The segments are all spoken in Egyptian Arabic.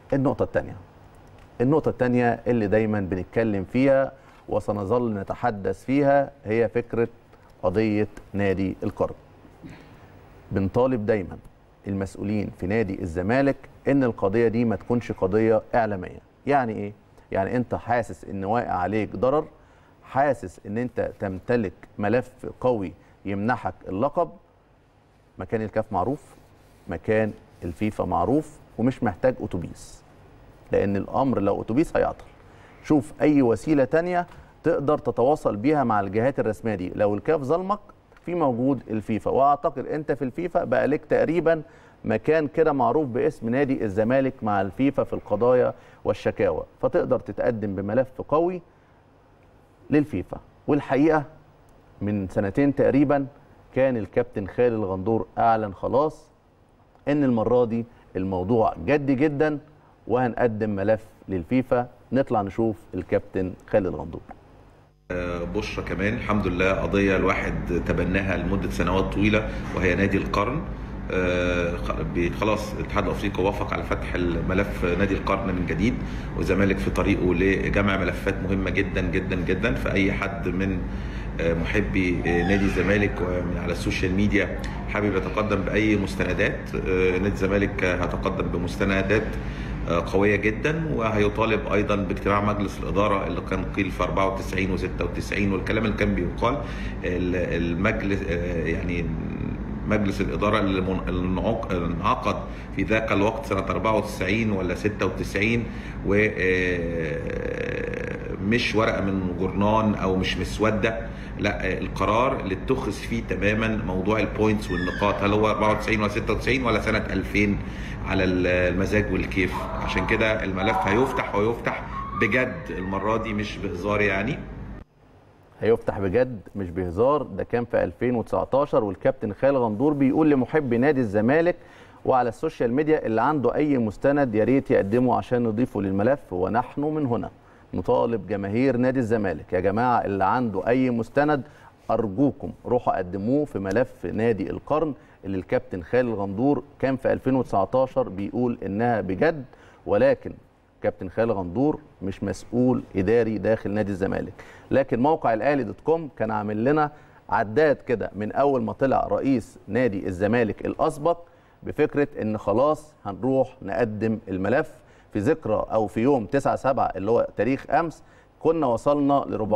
النقطه الثانيه النقطه الثانيه اللي دايما بنتكلم فيها وسنظل نتحدث فيها هي فكره قضيه نادي القرن بنطالب دايما المسؤولين في نادي الزمالك ان القضيه دي ما تكونش قضيه اعلاميه يعني ايه يعني انت حاسس ان واقع عليك ضرر حاسس ان انت تمتلك ملف قوي يمنحك اللقب مكان الكاف معروف مكان الفيفا معروف ومش محتاج اتوبيس لان الامر لو اتوبيس هيعطل شوف اي وسيله تانية تقدر تتواصل بيها مع الجهات الرسميه دي لو الكاف ظلمك في موجود الفيفا واعتقد انت في الفيفا بقى لك تقريبا مكان كده معروف باسم نادي الزمالك مع الفيفا في القضايا والشكاوى فتقدر تتقدم بملف قوي للفيفا والحقيقه من سنتين تقريبا كان الكابتن خالد الغندور اعلن خلاص ان المره دي الموضوع جد جدا وهنقدم ملف للفيفا نطلع نشوف الكابتن خالد الغندور بشرى كمان الحمد لله قضية الواحد تبناها لمدة سنوات طويلة وهي نادي القرن خلاص الاتحاد الافريقي وافق على فتح الملف نادي القرن من جديد والزمالك في طريقه لجمع ملفات مهمه جدا جدا جدا فاي حد من محبي نادي الزمالك ومن على السوشيال ميديا حابب يتقدم باي مستندات نادي الزمالك هيتقدم بمستندات قويه جدا وهيطالب ايضا باجتماع مجلس الاداره اللي كان قيل في 94 و96 والكلام اللي كان بيقال المجلس يعني مجلس الاداره اللي انعقد في ذاك الوقت سنه 94 ولا 96 و مش ورقه من جورنان او مش مسوده لا القرار اللي اتخذ فيه تماما موضوع البوينتس والنقاط هل هو 94 ولا 96 ولا سنه 2000 على المزاج والكيف عشان كده الملف هيفتح ويفتح بجد المره دي مش بهزار يعني هيفتح بجد مش بهزار ده كان في 2019 والكابتن خالد غندور بيقول لمحبي نادي الزمالك وعلى السوشيال ميديا اللي عنده اي مستند يا ريت يقدمه عشان نضيفه للملف ونحن من هنا نطالب جماهير نادي الزمالك يا جماعه اللي عنده اي مستند ارجوكم روحوا قدموه في ملف نادي القرن اللي الكابتن خالد غندور كان في 2019 بيقول انها بجد ولكن كابتن خالد غندور مش مسؤول اداري داخل نادي الزمالك لكن موقع الاهلي دوت كوم كان عامل لنا عداد كده من اول ما طلع رئيس نادي الزمالك الاسبق بفكره ان خلاص هنروح نقدم الملف في ذكرى او في يوم 9 7 اللي هو تاريخ امس كنا وصلنا ل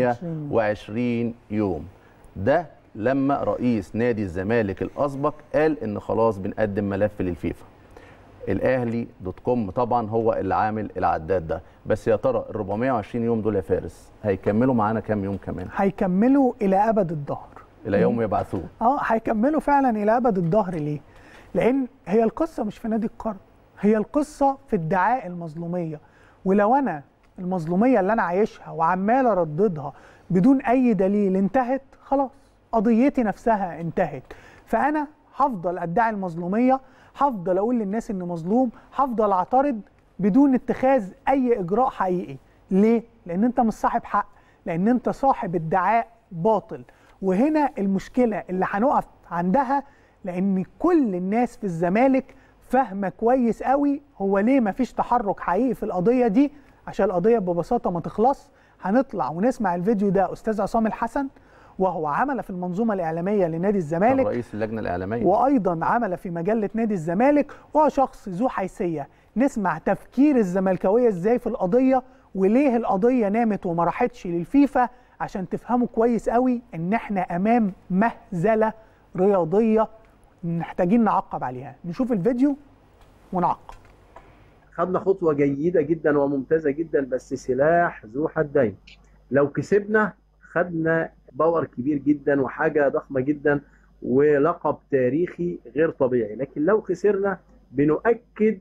420 يوم ده لما رئيس نادي الزمالك الاسبق قال ان خلاص بنقدم ملف للفيفا الاهلي دوت كوم طبعا هو اللي عامل العداد ده بس يا ترى ال 420 يوم دول يا فارس هيكملوا معانا كام يوم كمان هيكملوا الى ابد الدهر الى يوم يبعثون اه هيكملوا فعلا الى ابد الدهر ليه لان هي القصه مش في نادي القرن هي القصه في ادعاء المظلوميه ولو انا المظلوميه اللي انا عايشها وعمال ارددها بدون اي دليل انتهت خلاص قضيتي نفسها انتهت فانا هفضل ادعي المظلوميه هفضل اقول للناس ان مظلوم هفضل اعترض بدون اتخاذ اي اجراء حقيقي ليه لان انت مش صاحب حق لان انت صاحب ادعاء باطل وهنا المشكله اللي هنقف عندها لان كل الناس في الزمالك فاهمه كويس قوي هو ليه مفيش تحرك حقيقي في القضيه دي عشان القضيه ببساطه ما تخلص هنطلع ونسمع الفيديو ده استاذ عصام الحسن وهو عمل في المنظومه الاعلاميه لنادي الزمالك رئيس اللجنه الاعلاميه وايضا عمل في مجله نادي الزمالك وهو شخص ذو حيثيه نسمع تفكير الزملكاويه ازاي في القضيه وليه القضيه نامت وما راحتش للفيفا عشان تفهموا كويس قوي ان احنا امام مهزله رياضيه محتاجين نعقب عليها نشوف الفيديو ونعقب خدنا خطوه جيده جدا وممتازه جدا بس سلاح ذو حدين لو كسبنا خدنا باور كبير جدا وحاجه ضخمه جدا ولقب تاريخي غير طبيعي لكن لو خسرنا بنؤكد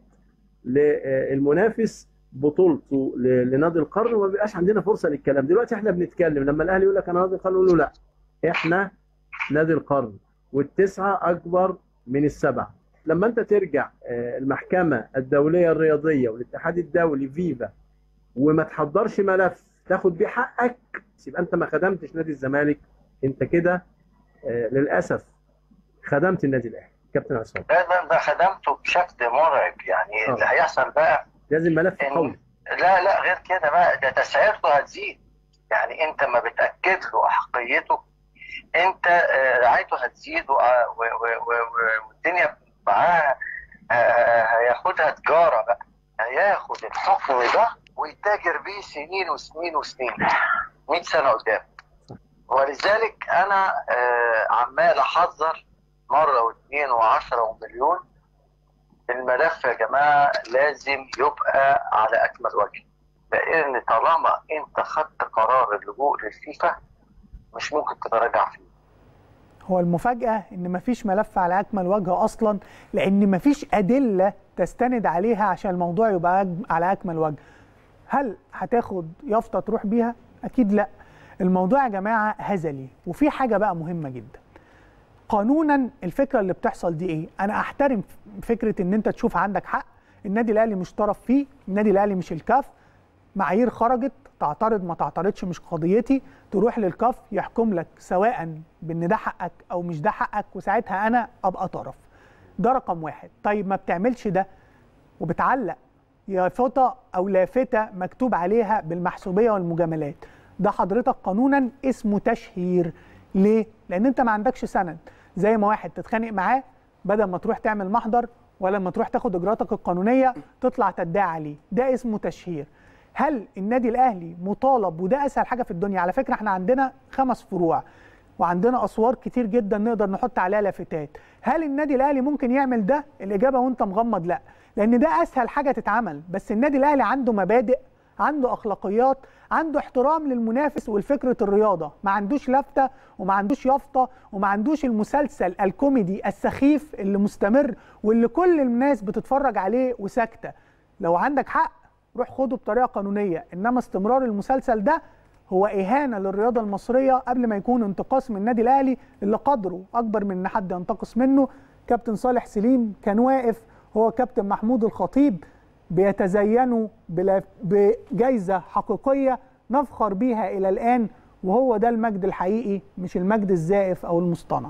للمنافس بطولته لنادي القرن وما بيبقاش عندنا فرصه للكلام دلوقتي احنا بنتكلم لما الاهلي يقول لك انا نادي القرن نقول له لا احنا نادي القرن والتسعه اكبر من السبعه لما انت ترجع المحكمه الدوليه الرياضيه والاتحاد الدولي فيفا وما تحضرش ملف تاخد بيه حقك يبقى انت ما خدمتش نادي الزمالك انت كده للاسف خدمت النادي الاهلي كابتن عصام لا لا ده خدمته بشكل مرعب يعني آه. اللي هيحصل بقى لازم ملف إن- قوي لا لا غير كده بقى ده تسعيرته هتزيد يعني انت ما بتاكد له احقيته انت آه، رعايته هتزيد و- و- و- و- و- والدنيا معاه آه، هياخدها تجاره بقى هياخد الحكم ده ويتاجر بيه سنين وسنين وسنين 100 سنه قدام ولذلك انا آه، عمال احذر مره واثنين وعشرة ومليون الملف يا جماعه لازم يبقى على اكمل وجه لان طالما انت خدت قرار اللجوء للفيفا مش ممكن تتراجع فيه هو المفاجأة إن مفيش ملف على أكمل وجه أصلا لأن مفيش أدلة تستند عليها عشان الموضوع يبقى أج- على أكمل وجه. هل هتاخد يافطة تروح بيها؟ أكيد لأ. الموضوع يا جماعة هزلي وفي حاجة بقى مهمة جدا. قانونا الفكرة اللي بتحصل دي إيه؟ أنا أحترم فكرة إن أنت تشوف عندك حق، النادي الأهلي مش طرف فيه، النادي الأهلي مش الكاف، معايير خرجت تعترض ما تعترضش مش قضيتي تروح للكاف يحكم لك سواء بان ده حقك او مش ده حقك وساعتها انا ابقى طرف ده رقم واحد طيب ما بتعملش ده وبتعلق يافطه او لافته مكتوب عليها بالمحسوبيه والمجاملات ده حضرتك قانونا اسمه تشهير ليه لان انت ما عندكش سند زي ما واحد تتخانق معاه بدل ما تروح تعمل محضر ولا لما تروح تاخد اجراءاتك القانونيه تطلع تدعي عليه ده اسمه تشهير هل النادي الاهلي مطالب وده اسهل حاجه في الدنيا على فكره احنا عندنا خمس فروع وعندنا اسوار كتير جدا نقدر نحط عليها لافتات هل النادي الاهلي ممكن يعمل ده الاجابه وانت مغمض لا لان ده اسهل حاجه تتعمل بس النادي الاهلي عنده مبادئ عنده اخلاقيات عنده احترام للمنافس والفكره الرياضه ما عندوش لفته وما عندوش يافطه وما عندوش المسلسل الكوميدي السخيف اللي مستمر واللي كل الناس بتتفرج عليه وساكته لو عندك حق روح خده بطريقه قانونيه انما استمرار المسلسل ده هو اهانه للرياضه المصريه قبل ما يكون انتقاص من النادي الاهلي اللي قدره اكبر من ان حد ينتقص منه كابتن صالح سليم كان واقف هو كابتن محمود الخطيب بيتزينوا بلا- بجائزه حقيقيه نفخر بيها الى الان وهو ده المجد الحقيقي مش المجد الزائف او المصطنع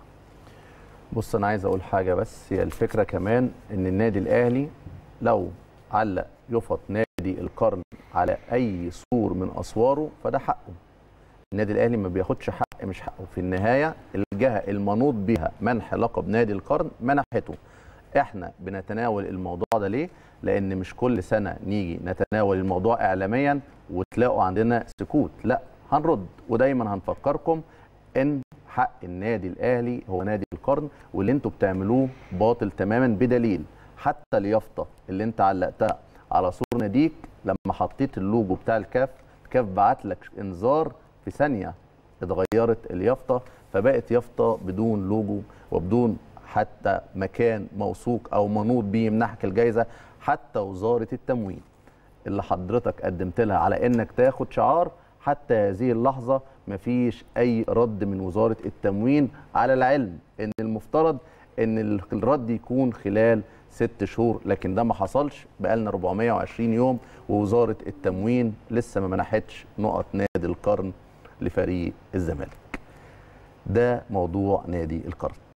بص انا عايز اقول حاجه بس هي الفكره كمان ان النادي الاهلي لو علق يفط نادي القرن على اي سور من اسواره فده حقه النادي الاهلي ما بياخدش حق مش حقه في النهايه الجهه المنوط بها منح لقب نادي القرن منحته احنا بنتناول الموضوع ده ليه لان مش كل سنه نيجي نتناول الموضوع اعلاميا وتلاقوا عندنا سكوت لا هنرد ودايما هنفكركم ان حق النادي الاهلي هو نادي القرن واللي انتوا بتعملوه باطل تماما بدليل حتى اليافطه اللي انت علقتها على سور ناديك لما حطيت اللوجو بتاع الكاف الكاف بعت لك انذار في ثانيه اتغيرت اليافطه فبقت يافطه بدون لوجو وبدون حتى مكان موثوق او منوط بيه يمنحك الجائزه حتى وزاره التموين اللي حضرتك قدمت لها على انك تاخد شعار حتى هذه اللحظه مفيش اي رد من وزاره التموين على العلم ان المفترض ان الرد يكون خلال ست شهور لكن ده ما حصلش بقالنا 420 يوم ووزاره التموين لسه ما منحتش نقط نادي القرن لفريق الزمالك ده موضوع نادي القرن